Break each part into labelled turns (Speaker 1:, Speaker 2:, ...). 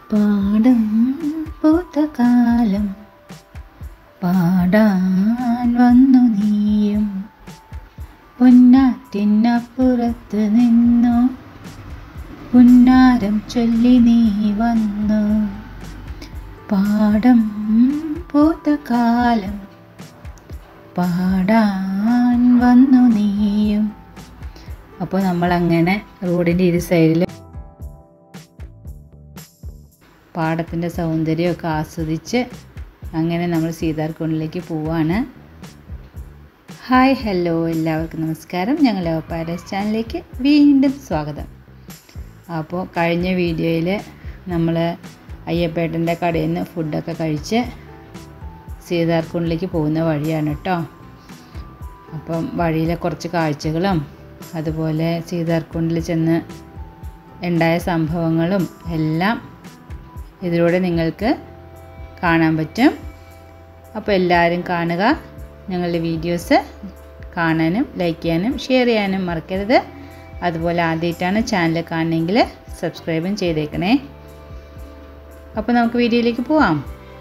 Speaker 1: പാടം പൂത്ത കാലം പാടാൻ വന്നു നീയും പൊന്നാറ്റിനപ്പുറത്ത് നിന്നു പുന്നാരം ചൊല്ലി നീ വന്നു പാടം പൂത്ത കാലം പാടാൻ വന്നു നീയും അപ്പോൾ നമ്മളങ്ങനെ റോഡിൻ്റെ ഇരു സൈഡിൽ പാടത്തിൻ്റെ സൗന്ദര്യമൊക്കെ ആസ്വദിച്ച് അങ്ങനെ നമ്മൾ സീതാർകുണ്ടിലേക്ക് പോവാണ് ഹായ് ഹലോ എല്ലാവർക്കും നമസ്കാരം ഞങ്ങൾ പാരസ് ചാനലിലേക്ക് വീണ്ടും സ്വാഗതം അപ്പോൾ കഴിഞ്ഞ വീഡിയോയിൽ നമ്മൾ അയ്യപ്പേട്ടൻ്റെ കടയിൽ നിന്ന് ഫുഡൊക്കെ കഴിച്ച് സീതാർകുണ്ടിലേക്ക് പോകുന്ന വഴിയാണ് കേട്ടോ അപ്പം വഴിയിലെ കുറച്ച് കാഴ്ചകളും അതുപോലെ സീതാർകുണ്ടിൽ ചെന്ന് ഉണ്ടായ സംഭവങ്ങളും എല്ലാം ഇതിലൂടെ നിങ്ങൾക്ക് കാണാൻ പറ്റും അപ്പോൾ എല്ലാവരും കാണുക ഞങ്ങളുടെ വീഡിയോസ് കാണാനും ലൈക്ക് ചെയ്യാനും ഷെയർ ചെയ്യാനും മറക്കരുത് അതുപോലെ ആദ്യമായിട്ടാണ് ചാനൽ കാണണമെങ്കിൽ സബ്സ്ക്രൈബും ചെയ്തേക്കണേ അപ്പോൾ നമുക്ക് വീഡിയോയിലേക്ക് പോവാം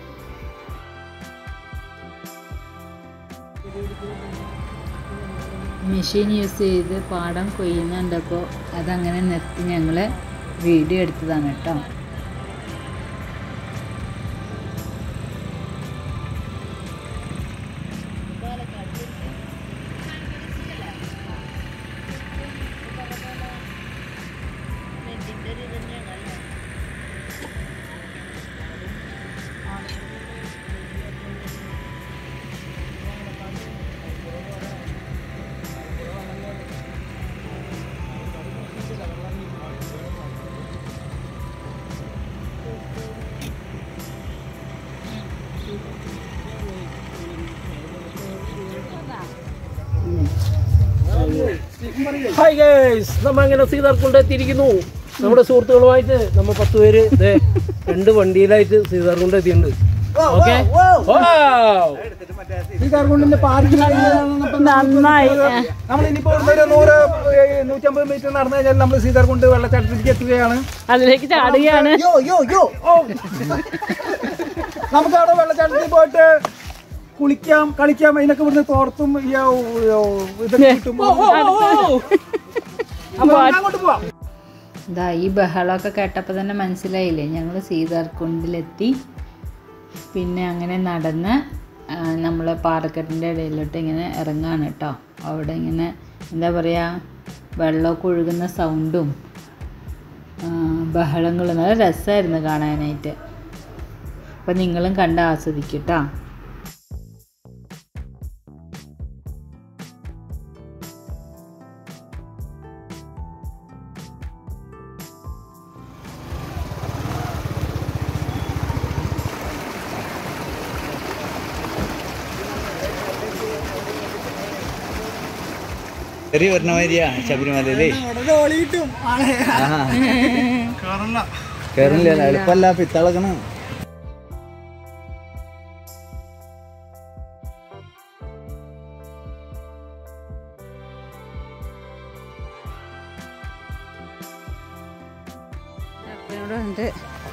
Speaker 1: മെഷീൻ യൂസ് ചെയ്ത് പാടം കൊയ്യുന്നുണ്ടപ്പോൾ അതങ്ങനെ നിർത്തി ഞങ്ങൾ വീഡിയോ എടുത്തതാണ് കേട്ടോ
Speaker 2: ഹായ് ഗൈസ് നമ്മ അങ്ങനെ സീതാർകുണ്ട് എത്തിയിരിക്കുന്നു നമ്മുടെ സുഹൃത്തുക്കളുമായിട്ട് നമ്മ പത്ത് പേര് ദേ രണ്ട് വണ്ടിയിലായിട്ട് സീതാർകുണ്ട് എത്തിയിട്ടുണ്ട് ഓക്കെ
Speaker 3: സീതാർകുണ്ടിന്റെ പാർക്കിംഗ്
Speaker 1: നന്നായി
Speaker 3: നമ്മൾ ഇനിയിപ്പോ ഒരു നൂറ് ഏഹ്, നൂറ്റമ്പത് മീറ്റർ നടന്നു കഴിഞ്ഞാൽ നമ്മൾ സീതാർകുണ്ട് വെള്ളച്ചാട്ടത്തിലേക്ക് എത്തുകയാണ്
Speaker 1: അതിലേക്ക് ചാടുകയാണ്
Speaker 3: യോ യോ യോ ഓ നമുക്ക് അവിടെ വെള്ളച്ചാട്ടത്തിൽ പോയിട്ട് കുളിക്കാം കളിക്കാം അതിനൊക്കെ ഇവിടുന്ന് തോർത്തും ഈ, ഓ, ഓ, ഇതൊക്കെ കിട്ടും അപ്പൊ നമുക്ക് അങ്ങോട്ട് പോവാം
Speaker 1: ഇതാ ഈ ബഹളമൊക്കെ കേട്ടപ്പോൾ തന്നെ മനസ്സിലായില്ലേ ഞങ്ങൾ സീതാർകുണ്ടിലെത്തി പിന്നെ അങ്ങനെ നടന്ന് നമ്മൾ പാറക്കെട്ടിൻ്റെ ഇടയിലോട്ട് ഇങ്ങനെ ഇറങ്ങാണ് കേട്ടോ അവിടെ ഇങ്ങനെ എന്താ പറയുക വെള്ളമൊക്കെ ഒഴുകുന്ന സൗണ്ടും ആ, ബഹളങ്ങളും നല്ല രസമായിരുന്നു കാണാനായിട്ട് അപ്പം നിങ്ങളും കണ്ട് ആസ്വദിക്കും കേട്ടോ
Speaker 4: ചെറിയ വരുന്ന മാതിരിയാ ശബരിമലയിലേ കേറില്ല എളുപ്പല്ല പിത്തളക്കണ്
Speaker 1: ഉണ്ട്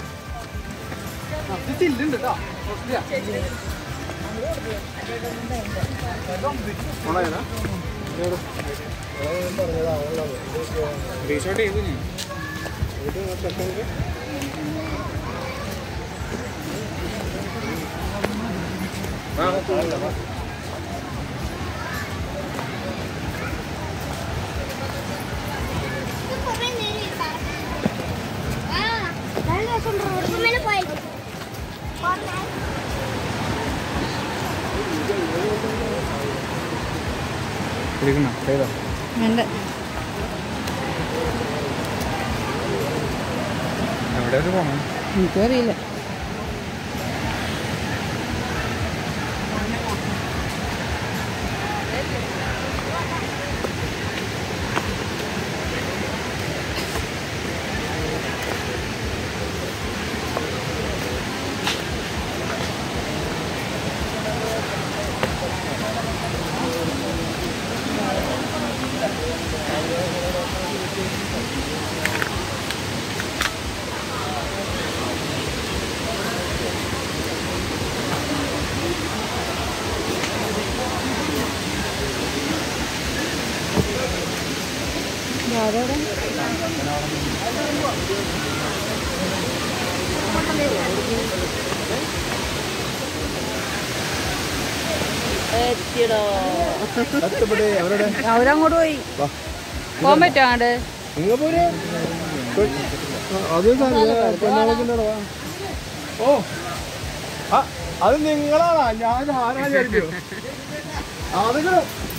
Speaker 4: കുടിക്കണം ചെയ്തോ
Speaker 1: ഉണ്ട്
Speaker 4: എവിടെ പോകണം
Speaker 1: എനിക്കറിയില്ല അവരങ്ങോട്ട് പോയി പോകാൻ പറ്റുമോ അങ്ങോട്ട്
Speaker 2: നിങ്ങൾ പോരെ അത് ഓ ആ, അത് നിങ്ങളാണാ ഞാൻ ആരാ വിചാരിക്കോ അതൊക്കെ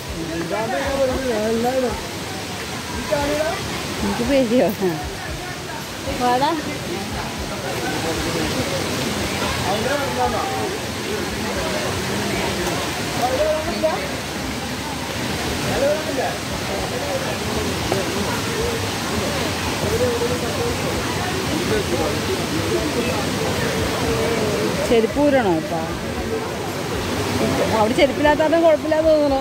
Speaker 1: എനിക്ക് പേടിയോ വാടാ ചെരുപ്പ് ഊരണോ ഇപ്പൊ അവിടെ ചെരുപ്പില്ലാത്തതും കുഴപ്പമില്ലാതെ തോന്നുന്നു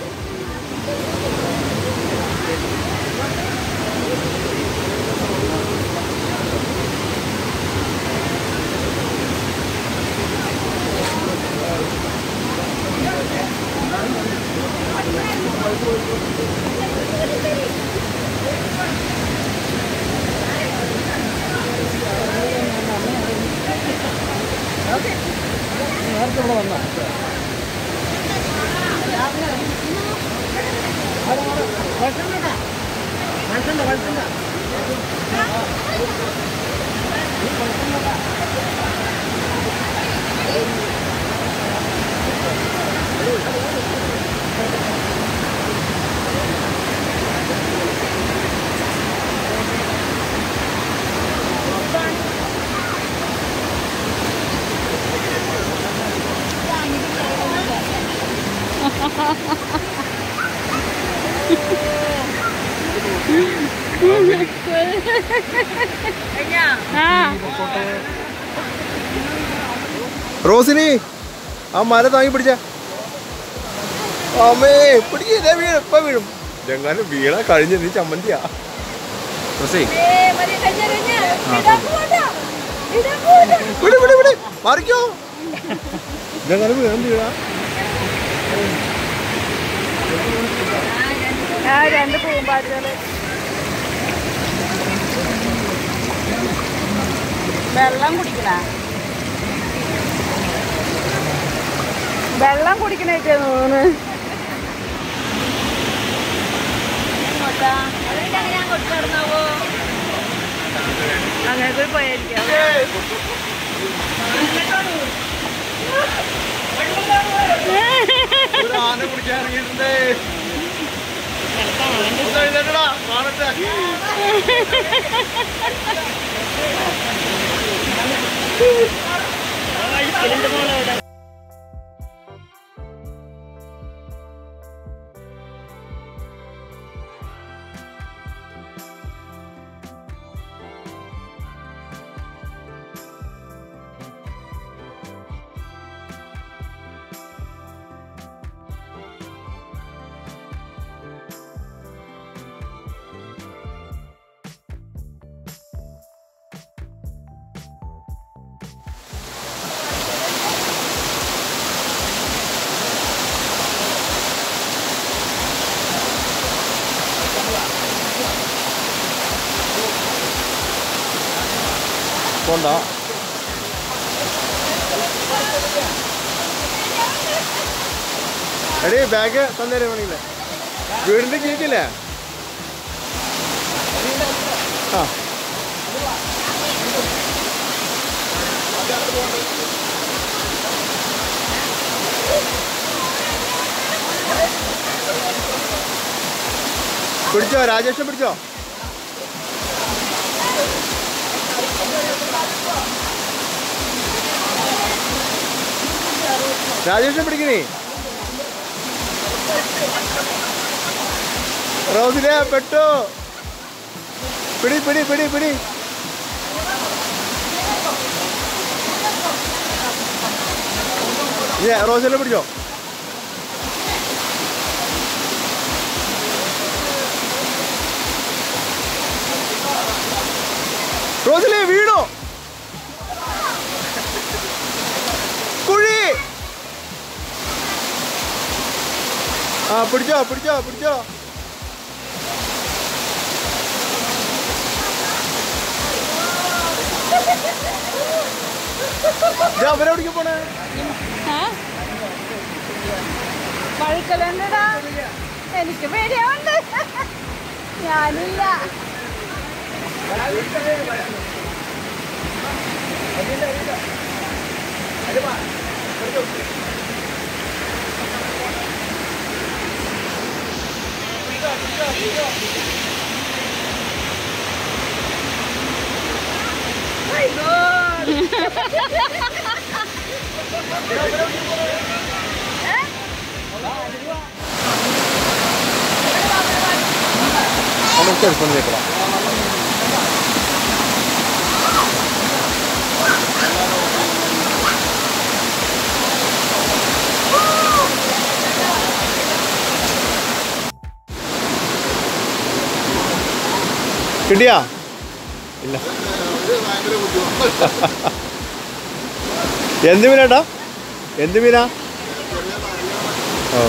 Speaker 5: റോസിനി ആ മല താങ്ങി പിടിച്ച അമ്മേ പിടിക്കേ വീഴും ഇപ്പൊ വീഴും എങ്ങാനും വീണ കഴിഞ്ഞ നീ ചമ്മന്തിയാ റോസേ വിട് വിട് വിട് മാറിക്കോ ഇതെങ്ങാനും വീഴും വീഴാ
Speaker 1: രണ്ട് പൂമ്പാറ്റുകള് വെള്ളം കുടിക്കണ വെള്ളം കുടിക്കണേക്ക് തോന്നുന്നു അങ്ങനെ പോയി പോയിരിക്കാം
Speaker 5: ആന പിടിക്കാൻ ഇറങ്ങിയിട്ടുണ്ട് ഒന്ന് എഴുന്നേറ്റടാ, കാണട്ടെ. പോണ്ട എടീ ബാഗ് തന്നേരെ വേണമെങ്കിലേ വീടിന്റെ കീഴില്ലേ ആ പിടിച്ചോ രാജേഷ് പിടിച്ചോ രാജേഷ് പിടിക്കണേ റോസിനെ പെട്ടു പിടി പിടി പിടി പിടി ഏ റോസിനെ പിടിച്ചോ റോസിലെ വീണോ കുഴി ആ പിടിച്ചോ പിടിച്ചോ പിടിച്ചോ അവരെവിടേക്ക് പോണേ
Speaker 1: വഴുക്കലുണ്ടടാ എനിക്ക് പേടിയാവുണ്ട് ഞാനില്ല
Speaker 5: നമുക്ക് എളുപ്പം കേൾക്കണം കിട്ടിയാ ഇല്ല എന്ത് മീനാട്ടാ എന്ത് മീനാ ഓ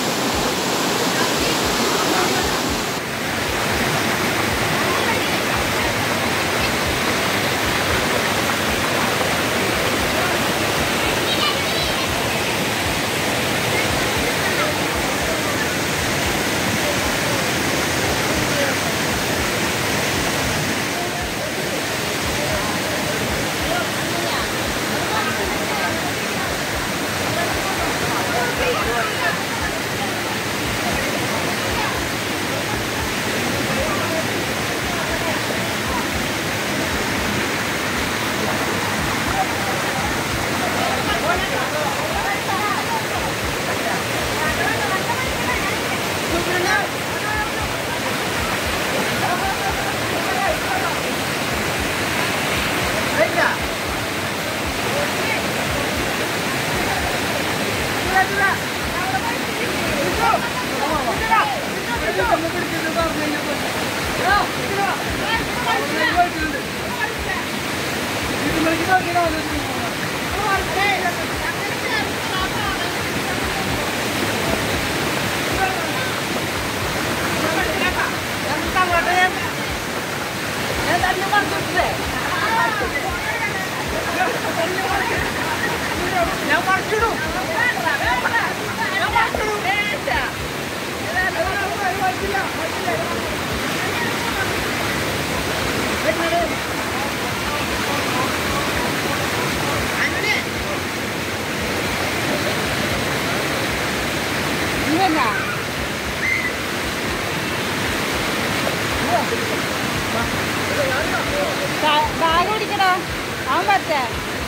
Speaker 5: ബാഗ് പിടിക്കടാ അവൻ പറ്റേ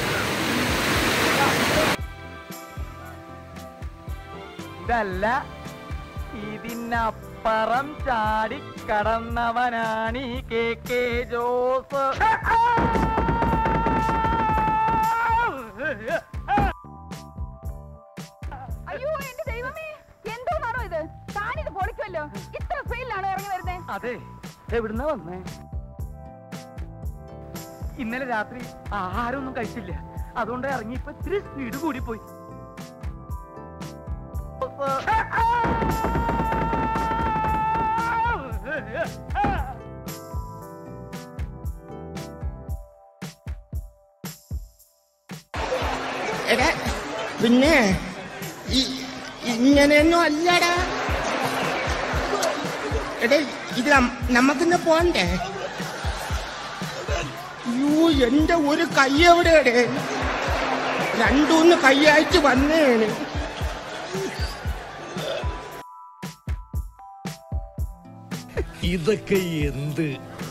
Speaker 6: ഇതല്ല ഇതിനപ്പുറം ചാടി കടന്നവനാണ് ഈ കെ കെ ജോസ്
Speaker 7: അയ്യോ എന്റെ ദൈവമേ എന്തോന്നാണോ ഇത് താനിത് പൊളിക്കുമല്ലോ ഇത്ര സ്പീഡിലാണ് ഇറങ്ങി വരുന്നേ
Speaker 6: അതെ എവിടുന്ന വന്നേ ഇന്നലെ രാത്രി ആഹാരമൊന്നും കഴിച്ചില്ല അതുകൊണ്ട് ഇറങ്ങി ഇപ്പൊ ഇത്തിരി സ്പീഡ് കൂടി പോയി
Speaker 8: എടാ പിന്നെ ഈ- ഇങ്ങനെയൊന്നും അല്ലടാ എടാ ഇത് നം- നമുക്കിന്ന് പോണ്ടേ അയ്യോ എന്റെ ഒരു കൈ എവിടെയാടേ രണ്ടൂന്ന് കൈയായിട്ട് വന്നേണ്
Speaker 2: ഇതൊക്കെ എന്ത്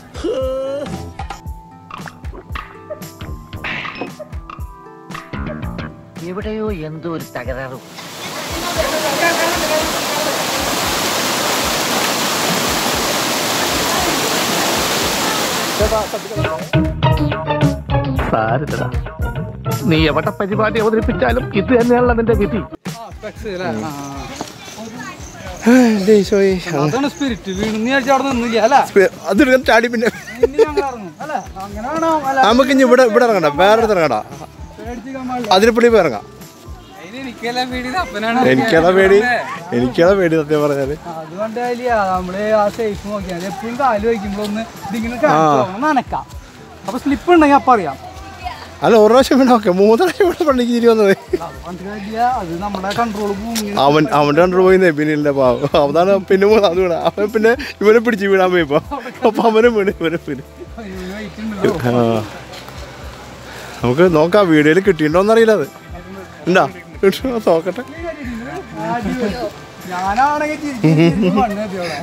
Speaker 6: എവിടെയോ എന്തോ ഒരു തകരാറ് സാരില്ലടാ നീ എവിടെ പരിപാടി അവതരിപ്പിച്ചാലും ഇത് തന്നെയാണല്ലോ നിന്റെ വിധി
Speaker 3: അതാണ് സ്പിരിറ്റ് വീണ് നീ അടിച്ച് അവിടെ നിന്നില്ല അല്ല
Speaker 5: അതെടുക്കാൻ ചാടി പിന്നെ
Speaker 3: ഇനി ഞങ്ങൾ ഇറങ്ങും അല്ല അങ്ങനെ വേണം അല്ല
Speaker 5: നമുക്ക് ഇനി ഇവിടെ ഇവിടെ ഇറങ്ങണ്ട വേറെ അടുത്ത് ഇറങ്ങണ്ട
Speaker 3: പേടിച്ചിക്കാൻ പാടില്ല
Speaker 5: അതിരപ്പള്ളി പോയി ഇറങ്ങാം
Speaker 3: അതിന് എനിക്കെല്ലാം പേടി ഇത് അപ്പനാണ്
Speaker 5: എനിക്കതാ പേടി എനിക്കതാ പേടി സത്യം പറഞ്ഞാല്
Speaker 3: അതുകൊണ്ട് വലിയ നമ്മള് ആ സേഫ് നോക്കിയാൽ മതി എപ്പോഴും കാല് വയ്ക്കുമ്പോൾ ഒന്ന് ഇതിങ്ങനെ കാണിച്ചു നനക്കാം അപ്പൊ സ്ലിപ്പ് ഉണ്ടെങ്കിൽ അപ്പൊ അറിയാം
Speaker 5: അല്ല ഒരു പ്രാവശ്യം വീണ ഓക്കെ മൂന്ന് പ്രാവശ്യം വീണ പള്ളിക്ക് ചിരി വന്നത്
Speaker 4: അത് നമ്മുടെ കൺട്രോൾ ഭൂമി
Speaker 5: അവൻ അവൻ്റെ കണ്ടു പോയിന്നേ പിന്നില്ല പാവം അതാണ് പിന്നെ മൂന്നാമത് വീണ അവൻ പിന്നെ ഇവനെ പിടിച്ച് വീണാൻ പോയി ഇപ്പൊ അപ്പൊ അവനും വീണ് ഇവനെ പിന്നെ ആ. നമുക്ക് നോക്കാം വീഡിയോയിൽ കിട്ടിയിട്ടുണ്ടോന്ന് അറിയില്ല അത് ഉണ്ടാ കിട്ടുമോ നോക്കട്ടെ
Speaker 4: ഞാനാണെങ്കിൽ ചിരിക്കും മണ്ണ് കത്തിയോടെ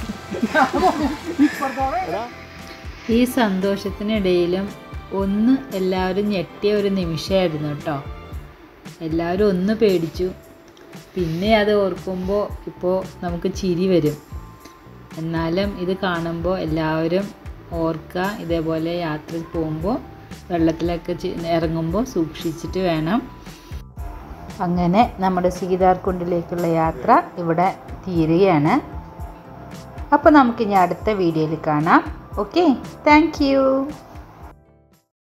Speaker 1: ഈ സന്തോഷത്തിനിടയിലും ഒന്ന് എല്ലാവരും ഞെട്ടിയ ഒരു നിമിഷമായിരുന്നു കേട്ടോ എല്ലാവരും ഒന്ന് പേടിച്ചു പിന്നെ അത് ഓർക്കുമ്പോൾ ഇപ്പോൾ നമുക്ക് ചിരി വരും എന്നാലും ഇത് കാണുമ്പോൾ എല്ലാവരും ഓർക്കുക ഇതേപോലെ യാത്ര പോകുമ്പോൾ വെള്ളത്തിലൊക്കെ ചി- ഇറങ്ങുമ്പോൾ സൂക്ഷിച്ചിട്ട് വേണം അങ്ങനെ നമ്മുടെ സീതാർകുണ്ടിലേക്കുള്ള യാത്ര ഇവിടെ തീരുകയാണ് അപ്പോൾ നമുക്കിനി അടുത്ത വീഡിയോയിൽ കാണാം ഓക്കെ താങ്ക് യു